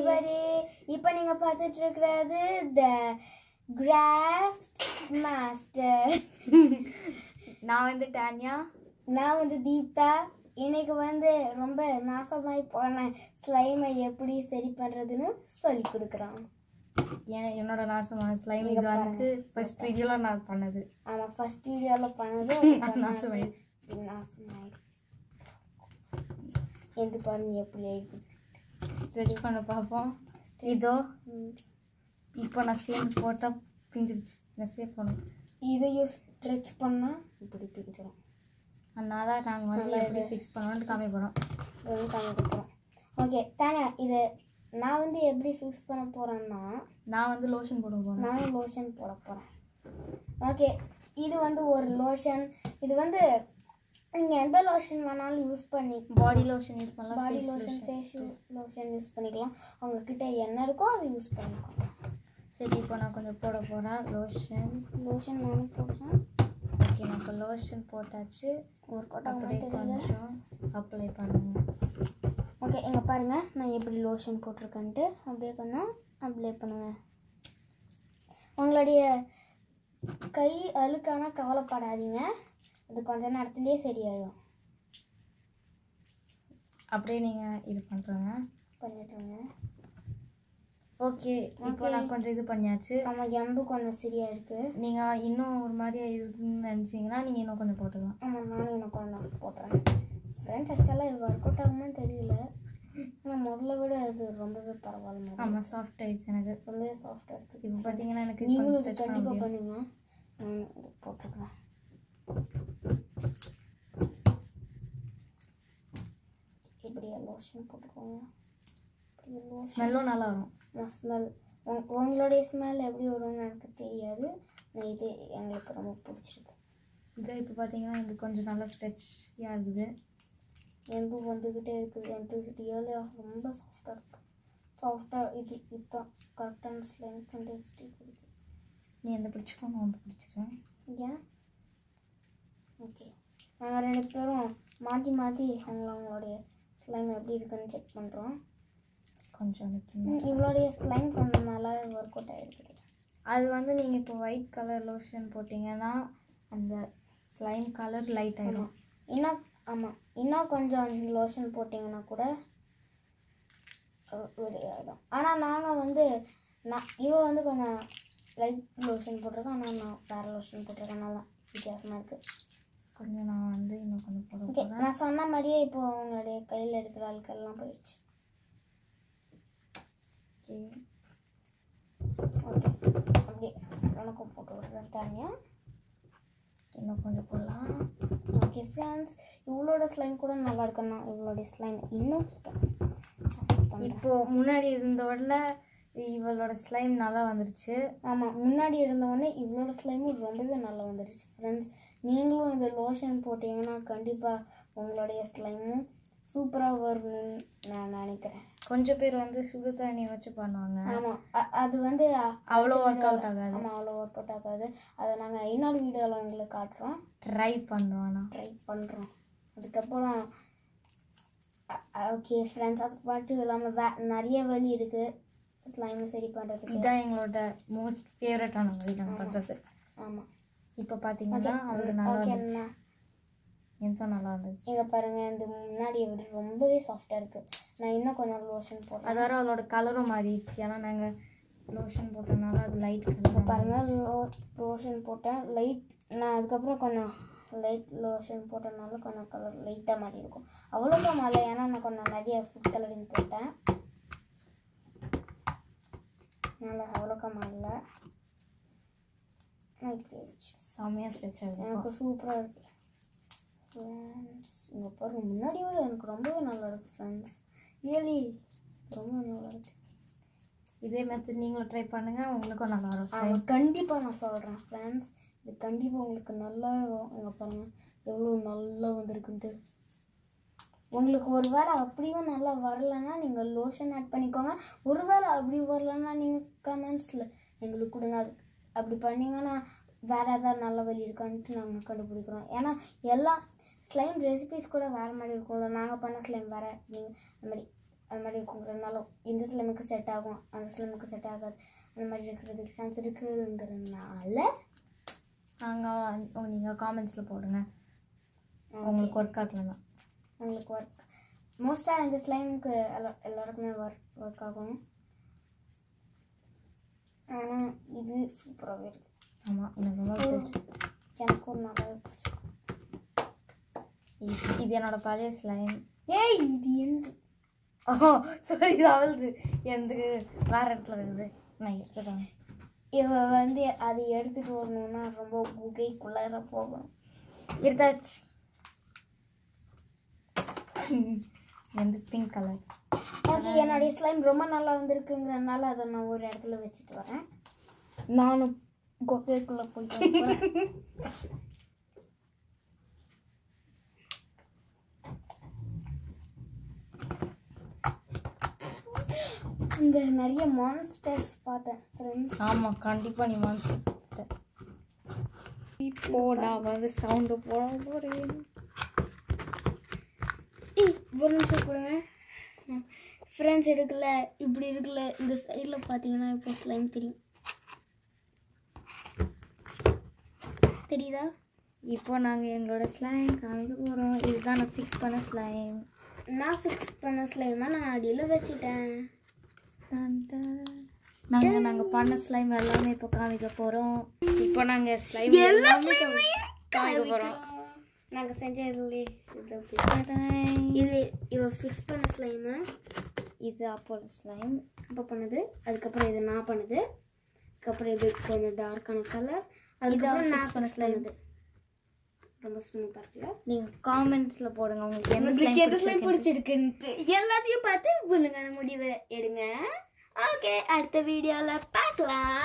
Everybody இப்போ நீங்கள் பார்த்துட்டு இருக்கிறது த கிராஃப்ட் மாஸ்டர் நான் வந்து டானியா நான் வந்து தீப்தா இன்னைக்கு வந்து ரொம்ப நாசமாய் போன ஸ்லைமை எப்படி சரி பண்ணுறதுன்னு சொல்லி கொடுக்குறோம் என் என்னோட நாசமான ஸ்லைம் இது வந்து ஃபர்ஸ்ட் வீடியோல நான் பண்ணது ஆமாம் ஃபர்ஸ்ட் வீடியோவில் பண்ணது நாசமாயிடுச்சு. நாசமாயிடுச்சு எந்த பாருங்க எப்படி இருக்குது ஸ்ட்ரெச் பண்ண பார்ப்போம் இதோ இப்போ நான் சேர்ந்து போட்டால் பிஞ்சிருச்சு நான் சேவ் பண்ணும் இதையும் ஸ்ட்ரெச் பண்ணால் இப்படி பிடிச்சிடும் அதனால நாங்கள் வந்து எப்படி ஃபிக்ஸ் பண்ணோம்னு காமிப்போம் வெறும் காமி கொடுக்குறோம் ஓகே தானே இது நான் வந்து எப்படி ஃபிக்ஸ் பண்ண போகிறேன்னா நான் வந்து லோஷன் போட போகிறேன் நானும் லோஷன் போட போகிறேன் ஓகே இது வந்து ஒரு லோஷன் இது வந்து நீங்கள் எந்த லோஷன் வேணாலும் யூஸ் பண்ணி பாடி லோஷன் யூஸ் பண்ணலாம் body face lotion lotion. Face use lotion use பண்ணிக்கலாம் உங்ககிட்ட என்ன இருக்கோ அதை யூஸ் பண்ணிக்கலாம் சரி இப்போ நான் கொஞ்சம் போட போகிறேன் லோஷன் லோஷன் நானும் போடுறேன் ஓகே நான் இப்போ லோஷன் போட்டாச்சு ஒரு கொட்டை அப்படியே தெரியல கொஞ்சம் அப்ளை பண்ணுங்க ஓகே இங்கே பாருங்கள் நான் எப்படி லோஷன் போட்டிருக்கேன்ட்டு அப்படியே கொஞ்சம் அப்ளை பண்ணுவேன் உங்களுடைய கை அழுக்கான கவலைப்படாதீங்க அது கொஞ்ச நேரத்துலேயே சரியாயிடும் அப்படியே நீங்கள் இது பண்ணுறேங்க பண்ணிட்டுருங்க ஓகே இப்போ நான் கொஞ்சம் இது பண்ணியாச்சு ஆமாம் எம்பு கொஞ்சம் சரியாக இருக்குது நீங்கள் இன்னும் ஒரு மாதிரி இருக்குன்னு நினச்சிங்கன்னா நீங்கள் இன்னும் கொஞ்சம் போட்டுக்கலாம் ஆமாம் நானும் இன்னும் கொஞ்சம் போட்டுறேன் ஃப்ரெண்ட்ஸ் ஆக்சுவலாக இது ஒர்க் அவுட் ஆகுமான்னு தெரியல ஆனால் முதல்ல விட அது ரொம்பவே பரவாயில்ல மாதிரி. ஆமாம் சாஃப்ட் ஆயிடுச்சு எனக்கு ரொம்பவே சாஃப்டாக இருக்குது இப்போ பார்த்தீங்கன்னா எனக்கு நீங்களும் கொஞ்சம் இது ஸ்ட்ரெச் பண்ண கண்டிப்பாக முடியும் பண்ணுங்க நான் இது போட்டுக்கிறேன் இப்படியே லோஷன் போட்டுக்கோங்க இப்படியே லோஷன் ஸ்மெல்லும் நல்லா வரும் ஸ்மெல் உங்களுடைய ஸ்மெல் எப்படி வரும்னு எனக்கு தெரியாது நான் இது எங்களுக்கு ரொம்ப பிடிச்சிருக்கு இதோ இப்போ பார்த்தீங்கன்னா இது கொஞ்சம் நல்லா ஸ்ட்ரெச்யாக இருக்குது எந்த வந்துக்கிட்டே இருக்குது எந்த ரியலாக ரொம்ப சாஃப்டாக இருக்குது சாஃப்டாக இது இதுதான் கரெக்டான ஸ்லைம் கண்டென்சிட்டி கொடுக்குது நீ எந்த பிடிச்சிக்கோ நான் வந்து பிடிச்சிக்கிறேன் ஏன் ஓகே நாங்கள் ரெண்டு பேரும் மாற்றி மாற்றி அவங்கள அவங்களுடைய ஸ்லைம் எப்படி இருக்குன்னு செக் பண்ணுறோம் கொஞ்சம் நிற்கணும் இவளுடைய ஸ்லைம் கொஞ்சம் நல்லாவே ஒர்க் அவுட் ஆகிருக்குது அது வந்து நீங்கள் இப்போ ஒயிட் கலர் லோஷன் போட்டிங்கன்னா அந்த ஸ்லைம் கலர் லைட் ஆயிடும் இன்னும் ஆமாம் இன்னும் கொஞ்சம் லோஷன் போட்டிங்கன்னா கூட வெளியாகிடும் ஆனால் நாங்கள் வந்து நான் இவ வந்து கொஞ்சம் லைட் லோஷன் போட்டிருக்கேன் ஆனால் நான் வேறு லோஷன் போட்டிருக்கேன் நல்லா வித்தியாசமாக இருக்குது கொஞ்சம் நான் வந்து இன்னும் கொஞ்சம் போட ஓகே போகிறேன் நான் சொன்ன மாதிரியே இப்போ உங்களுடைய கையில் இருக்கிற ஆட்கள்லாம் போயிடுச்சு ஓகே ஓகே அப்படியே உனக்கும் போட்டு விடுறேன் தனியாக இன்னும் கொஞ்சம் போடலாம் ஓகே ஃப்ரெண்ட்ஸ் இவளோட ஸ்லைம் கூட நல்லா இருக்குண்ணா இவளுடைய ஸ்லைம் இன்னும் இப்போ முன்னாடி இருந்தோடல இவளோட ஸ்லைம் நல்லா வந்துருச்சு ஆமாம் முன்னாடி இருந்தவொடனே இவளோட ஸ்லைமும் ரொம்பவே நல்லா வந்துடுச்சு ஃப்ரெண்ட்ஸ் நீங்களும் இந்த லோஷன் போட்டிங்கன்னா கண்டிப்பாக உங்களுடைய ஸ்லைமும் சூப்பராக வரும்னு நான் நினைக்கிறேன் கொஞ்சம் பேர் வந்து சுடு தண்ணி வச்சு பண்ணுவாங்க ஆமாம் அது வந்து அவ்வளோ ஒர்க் அவுட் ஆகாது ஆமாம் அவ்வளோ ஒர்க் அவுட் ஆகாது அதை நாங்கள் இன்னொரு வீடியோவில் உங்களுக்கு காட்டுறோம் ட்ரை பண்ணுறோம் நான் ட்ரை பண்ணுறோம் அதுக்கப்புறம் ஓகே ஃப்ரெண்ட்ஸ் அதுக்கு மட்டும் இல்லாமல் வே நிறைய வழி இருக்குது ஸ்லைமை சரி பண்ணுறதுக்கு இதான் எங்களோட மோஸ்ட் ஃபேவரட்டான வழி நாங்கள் பண்ணுறது ஆமாம் இப்போ பார்த்தீங்கன்னா அவளுக்கு நல்லா ஓகே வந்துருச்சு எனக்கு நல்லா வந்துருச்சு இங்கே பாருங்கள் இந்த முன்னாடியை விட ரொம்பவே சாஃப்டாக இருக்குது நான் இன்னும் கொஞ்சம் லோஷன் போடுறேன் அதோட அவளோட கலரும் மாறிடுச்சு ஏன்னா நாங்கள் லோஷன் போட்டனால அது லைட் இப்போ கலர் பாருங்கள் லோ லோஷன் போட்டேன் லைட் நான் அதுக்கப்புறம் கொஞ்சம் லைட் லோஷன் போட்டனால கொஞ்சம் கலர் லைட்டாக மாறி இருக்கும் அவ்வளோக்கா மாறல ஏன்னா நான் கொஞ்சம் நிறைய ஃபுட் கலரிங் போட்டேன் அதனால் அவ்வளோக்கா மாறல லைட் போயிடுச்சு செம்மையாக ஸ்ட்ரெச் ஆகுது எனக்கு சூப்பராக இருக்கு ஃப்ரெண்ட்ஸ் இங்கே பாருங்க முன்னாடி விட எனக்கு ரொம்பவே நல்லா இருக்கு ஃப்ரெண்ட்ஸ் ரியலி ரொம்ப நல்லா இருக்கு இதே மெத்தட் நீங்களும் ட்ரை பண்ணுங்கள் உங்களுக்கும் நல்லா வரும் slime. ஆமாம் கண்டிப்பாக நான் சொல்கிறேன் ஃப்ரெண்ட்ஸ் இது கண்டிப்பாக உங்களுக்கு நல்லா வரும் இங்கே பாருங்கள் எவ்வளோ நல்லா வந்திருக்குன்ட்டு உங்களுக்கு ஒரு வேளை அப்படியும் நல்லா வரலைன்னா நீங்கள் லோஷன் ஆட் பண்ணிக்கோங்க ஒருவேளை அப்படி வரலன்னா நீங்கள் கமெண்ட்ஸில் எங்களுக்கு கொடுங்க அது அப்படி பண்ணீங்கன்னா வேறு ஏதாவது நல்ல வழி இருக்கான்ட்டு நாங்கள் கண்டுபிடிக்கிறோம் ஏன்னா எல்லா ஸ்லைம் ரெசிபிஸ் கூட வேறு மாதிரி இருக்கும்ல நாங்கள் பண்ண ஸ்லைம் வேறு நீங்கள் அந்த மாதிரி அது மாதிரி இருக்குங்கிறதுனால இந்த ஸ்லைமுக்கு செட் ஆகும் அந்த ஸ்லைமுக்கு செட் ஆகாது அந்த மாதிரி இருக்கிறதுக்கு சான்ஸ் இருக்குங்கிறதுனால நாங்கள் நீங்கள் காமெண்ட்ஸில் போடுங்க உங்களுக்கு ஒர்க் ஆகலாம் உங்களுக்கு ஒர்க் மோஸ்ட்டாக இந்த ஸ்லைமுக்கு எல்லா எல்லாருக்குமே ஒர்க் ஒர்க் ஆகும் ஆனால் இது சூப்பராகவே இருக்கு ஆமாம் எனக்கு ரொம்ப பிடிச்சிருச்சு எனக்கும் நல்லா இருக்கு இது- இது என்னோட பழைய ஸ்லைம் ஏய் இது எந்த ஓ சாரி இது அவளுது எனக்கு வேற இடத்துல இருக்குது நான் எடுத்துட்டேன் இவ வந்து அதை எடுத்துட்டு வரணும்னா ரொம்ப குகைக்குள்ளார போகணும் எடுத்தாச்சு வந்து பிங்க் கலர் ஓகே என்னுடைய ஸ்லைம் ரொம்ப நல்லா வந்திருக்குங்கிறனால அதை நான் ஒரு இடத்துல வச்சுட்டு வரேன் நானும் குகைக்குள்ளே போயிட்டு வரேன் இங்கே நிறைய மான்ஸ்டர்ஸ் பார்த்தேன் ஃப்ரெண்ட்ஸ் ஆமாம் கண்டிப்பாக நீ மான்ஸ்டர் சாப்பிட்ட இப்போ நான் வந்து சவுண்டு போட போகிறேன் ஏய் ஒரு நிமிஷம் கொடுங்க ஃப்ரெண்ட்ஸ் இருக்குல்ல இப்படி இருக்குல்ல இந்த சைடில் பார்த்தீங்கன்னா இப்போ ஸ்லைம் தெரியும் தெரியுதா இப்போ நாங்கள் எங்களோட ஸ்லைம் காமிக்க போகிறோம் இதுதான் நான் ஃபிக்ஸ் பண்ண ஸ்லைம் நான் ஃபிக்ஸ் பண்ண ஸ்லைமாக நான் அடியில் வச்சுட்டேன் நாங்கள் நாங்கள் பண்ண ஸ்லைம் எல்லாமே இப்போ காமிக்க போகிறோம் இப்போ நாங்கள் ஸ்லைம் எல்லாமே காமிக்க போகிறோம் நாங்கள் செஞ்ச இதுலேயே இது இவ ஃபிக்ஸ் பண்ண ஸ்லைமு இது அப்போல ஸ்லைம் அப்போ பண்ணது அதுக்கப்புறம் இது நான் பண்ணது அதுக்கப்புறம் இது கொஞ்சம் டார்க்கான கலர் அதுக்கப்புறம் நான் பண்ண ஸ்லைம் இது ரொம்ப ஸ்மூத்தாக இருக்குல்ல நீங்கள் காமெண்ட்ஸில் போடுங்க உங்களுக்கு எந்த உங்களுக்கு எது ஸ்லைம் ஸ்லைம் பிடிச்சிருக்குன்ட்டு எல்லாத்தையும் பார்த்து சொல்லுங்க முடிவை எடுங்க ஓகே அடுத்த வீடியோவில் பார்க்கலாம்